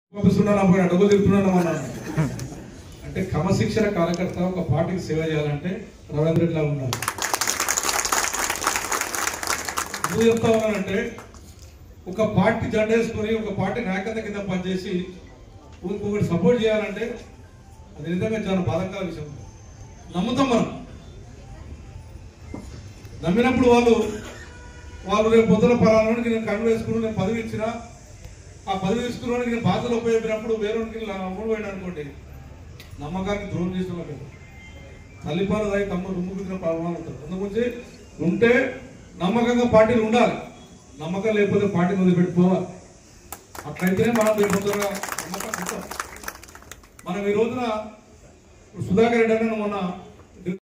పంపిస్తున్నాను అప్పుడు అడుగులు తిరుగుతున్నాను అన్నాను అంటే క్రమశిక్షణ కార్యకర్త ఒక పార్టీకి సేవ చేయాలంటే రవీంద్ర రెడ్డిలా ఉండాలి ఎందుకు చెప్తా ఉన్నానంటే ఒక పార్టీ జెండా వేసుకొని ఒక పార్టీ నాయకత్వ కింద పనిచేసి ఇంకొకటి సపోర్ట్ చేయాలంటే అది నిజంగా చాలా బాధకర విషయం నమ్ముతాం మనం నమ్మినప్పుడు వాళ్ళు వాళ్ళు రేపు పొద్దున పలానానికి నేను కన్ను వేసుకుని నేను పదవి ఇచ్చిన ఆ పదవి తీసుకున్నానికి నేను బాధలు ఉపయోగపడినప్పుడు వేరొకరికి అమ్ముడు పోయినా అనుకోండి నమ్మకానికి ద్రోహం చేసిన వాళ్ళు తల్లిపాలు తాగి తమ్ముడు రుమ్ముకున్న ప్రాబ్లం ఉంటుంది అందుగురించి ఉంటే నమ్మకంగా పార్టీలు ఉండాలి నమ్మకం లేకపోతే పార్టీని వదిలిపెట్టుకోవాలి అట్లయితేనే మనం రేపు పొద్దున నమ్మకం ఉంటాం మనం ఈ రోజున ఇప్పుడు సుధాకర్ రెడ్డి అన్న మొన్న